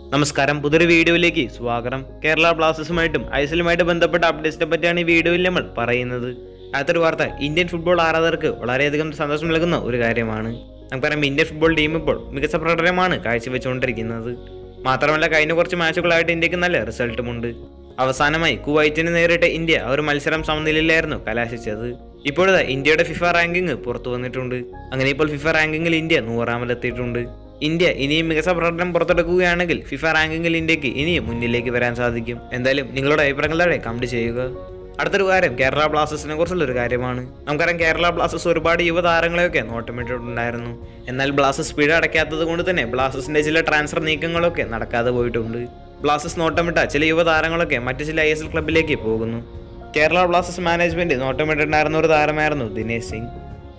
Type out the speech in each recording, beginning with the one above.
നമസ്കാരം പുതിയൊരു വീഡിയോയിലേക്ക് സ്വാഗതം കേരള ബ്ലാസ്റ്റേഴ്സുമായിട്ടും ഐസിലുമായിട്ട് ബന്ധപ്പെട്ട അപ്ഡേറ്റ്സിനെ പറ്റിയാണ് ഈ വീഡിയോയിൽ നമ്മൾ പറയുന്നത് അടുത്തൊരു വാർത്ത ഇന്ത്യൻ ഫുട്ബോൾ ആരാധകർക്ക് വളരെയധികം സന്തോഷം നൽകുന്ന ഒരു കാര്യമാണ് നമുക്കറിയാം ഇന്ത്യൻ ഫുട്ബോൾ ടീം ഇപ്പോൾ മികച്ച പ്രകടനമാണ് കാഴ്ചവെച്ചുകൊണ്ടിരിക്കുന്നത് മാത്രമല്ല കഴിഞ്ഞ കുറച്ച് മാച്ചുകളായിട്ട് ഇന്ത്യക്ക് നല്ല റിസൾട്ടുമുണ്ട് അവസാനമായി കുവൈറ്റിന് നേരിട്ട് ഇന്ത്യ ആ ഒരു മത്സരം സമനിലയിലായിരുന്നു കലാശിച്ചത് ഇപ്പോഴത്തെ ഇന്ത്യയുടെ ഫിഫ റാങ്കിങ് പുറത്തു വന്നിട്ടുണ്ട് അങ്ങനെ ഇപ്പോൾ ഫിഫ റാങ്കിങ്ങിൽ ഇന്ത്യ നൂറാമതെത്തിയിട്ടുണ്ട് ഇന്ത്യ ഇനിയും മികച്ച പ്രകടനം പുറത്തെടുക്കുകയാണെങ്കിൽ ഫിഫ റാങ്കിങ്ങിൽ ഇന്ത്യക്ക് ഇനിയും മുന്നിലേക്ക് വരാൻ സാധിക്കും എന്തായാലും നിങ്ങളുടെ അഭിപ്രായങ്ങളുടെ കമന്റ് ചെയ്യുക അടുത്തൊരു കാര്യം കേരള ബ്ലാസ്റ്റേഴ്സിനെ കുറിച്ചുള്ള ഒരു കാര്യമാണ് നമുക്കറിയാം കേരള ബ്ലാസ്റ്റേഴ്സ് ഒരുപാട് യുവതാരങ്ങളെയൊക്കെ നോട്ടമിട്ടിട്ടുണ്ടായിരുന്നു എന്നാൽ ബ്ലാസ്റ്റേഴ്സ് സ്പീഡ് അടയ്ക്കാത്തത് കൊണ്ട് തന്നെ ബ്ലാസ്റ്റേഴ്സിന്റെ ചില ട്രാൻസ്ഫർ നീക്കങ്ങളൊക്കെ നടക്കാതെ പോയിട്ടുണ്ട് ബ്ലാസ്റ്റേഴ്സ് നോട്ടമിട്ട ചില യുവതാരങ്ങളൊക്കെ മറ്റു ചില ഐ എസ് എൽ ക്ലബിലേക്ക് പോകുന്നു കേരള ബ്ലാസ്റ്റേഴ്സ് മാനേജ്മെന്റ് നോട്ടമിട്ടിട്ടുണ്ടായിരുന്ന ഒരു താരമായിരുന്നു ദിനേശ് സിംഗ്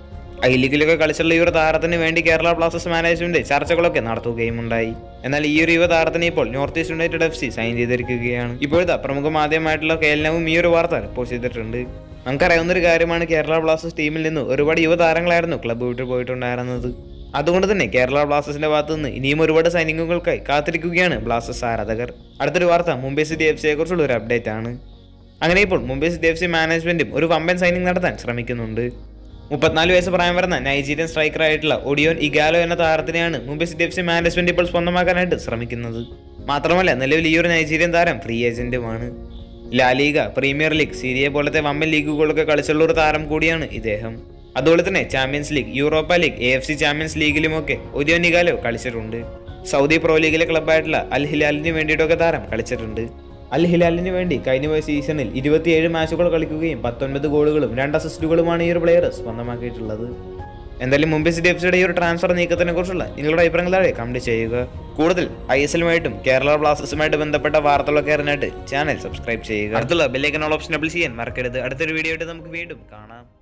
ഐ ലീഗിലൊക്കെ കളിച്ചുള്ള ഈ ഒരു താരത്തിന് വേണ്ടി കേരള ബ്ലാസ്റ്റേഴ്സ് മാനേജ്മെന്റ് ചർച്ചകളൊക്കെ നടത്തുകയും ഉണ്ടായി എന്നാൽ ഈ ഒരു യുവ താരത്തിന് ഇപ്പോൾ North East United F C sign ചെയ്തിരിക്കുകയാണ് ഇപ്പോഴത്തെ പ്രമുഖ മാധ്യമമായിട്ടുള്ള കേരളവും ഈ ഒരു വാർത്ത റിപ്പോർട്ട് ചെയ്തിട്ടുണ്ട് നമുക്കറിയാവുന്ന ഒരു കാര്യമാണ് കേരള ബ്ലാസ്റ്റേഴ്സ് ടീമിൽ നിന്ന് ഒരുപാട് യുവതാരങ്ങളായിരുന്നു ക്ലബ്ബ് വിട്ടു പോയിട്ടുണ്ടായിരുന്നത് അതുകൊണ്ട് തന്നെ കേരള ബ്ലാസ്റ്റേഴ്സിന്റെ ഭാഗത്തു നിന്ന് ഇനിയും ഒരുപാട് സൈനികങ്ങൾക്കായി കാത്തിരിക്കുകയാണ് ബ്ലാസ്റ്റേഴ്സ് ആരാധകർ അടുത്തൊരു വാർത്ത മുംബൈ സിറ്റി എഫ് സിയെ കുറിച്ചുള്ള ഒരു അപ്ഡേറ്റ് ആണ് അങ്ങനെ ഇപ്പോൾ മുംബൈ സിറ്റി എഫ് സി മാനേജ്മെന്റും ഒരു വമ്പൻ സൈനിങ് നടത്താൻ ശ്രമിക്കുന്നുണ്ട് മുപ്പത്തിനാല് വയസ്സ് പ്രായം വരുന്ന നൈജീരിയൻ സ്ട്രൈക്കർ ആയിട്ടുള്ള ഒഡിയോൻ ഇഗാലോ എന്ന താരത്തിനെയാണ് Mumbai city F C management ഇപ്പോൾ സ്വന്തമാക്കാനായിട്ട് ശ്രമിക്കുന്നത് മാത്രമല്ല നിലവിൽ ഈ ഒരു നൈജീരിയൻ താരം ഫ്രീ ഏജന്റുമാണ് ലാലീഗ പ്രീമിയർ ലീഗ് സീരിയ പോലത്തെ വമ്പൻ ലീഗുകളൊക്കെ കളിച്ചുള്ള ഒരു താരം കൂടിയാണ് ഇദ്ദേഹം അതുപോലെ തന്നെ Champions League Europa League A F C Champions ലീഗിലുമൊക്കെ ഒഡിയോൻ ഇഗാലോ കളിച്ചിട്ടുണ്ട് സൗദി പ്രോ ലീഗിലെ ക്ലബ്ബായിട്ടുള്ള അൽ ഹിലാലിന് വേണ്ടിയിട്ടൊക്കെ താരം കളിച്ചിട്ടുണ്ട് അൽ ഹിലാലിന് വേണ്ടി കഴിഞ്ഞ പോയ സീസണിൽ ഇരുപത്തിയേഴ് മാച്ചുകൾ കളിക്കുകയും പത്തൊൻപത് ഗോളുകളും രണ്ട് അസിസ്റ്റുകളുമാണ് ഈ ഒരു പ്ലെയർ സ്വന്തമാക്കിയിട്ടുള്ളത് എന്തായാലും മുംബൈ സിറ്റി എഫ് സിയുടെ ഈ ഒരു ട്രാൻസ്ഫർ നീക്കത്തിനെ കുറിച്ചുള്ള നിങ്ങളുടെ അഭിപ്രായങ്ങൾ താഴെ കമന്റ് ചെയ്യുക കൂടുതൽ ഐ എസ് എല്ലുമായിട്ടും കേരള ബ്ലാസ്റ്റേഴ്സുമായിട്ട് ബന്ധപ്പെട്ട വാർത്തകളൊക്കെ അറിഞ്ഞിട്ട് ചാനൽ സബ്സ്ക്രൈബ് ചെയ്യുക അടുത്തുള്ള ബെല്ലൈക്കൻ ഓൾ ഓപ്ഷൻ ഡബിൾ ചെയ്യാൻ മറക്കരുത് അടുത്തൊരു വീഡിയോ ആയിട്ട് നമുക്ക് വീണ്ടും കാണാം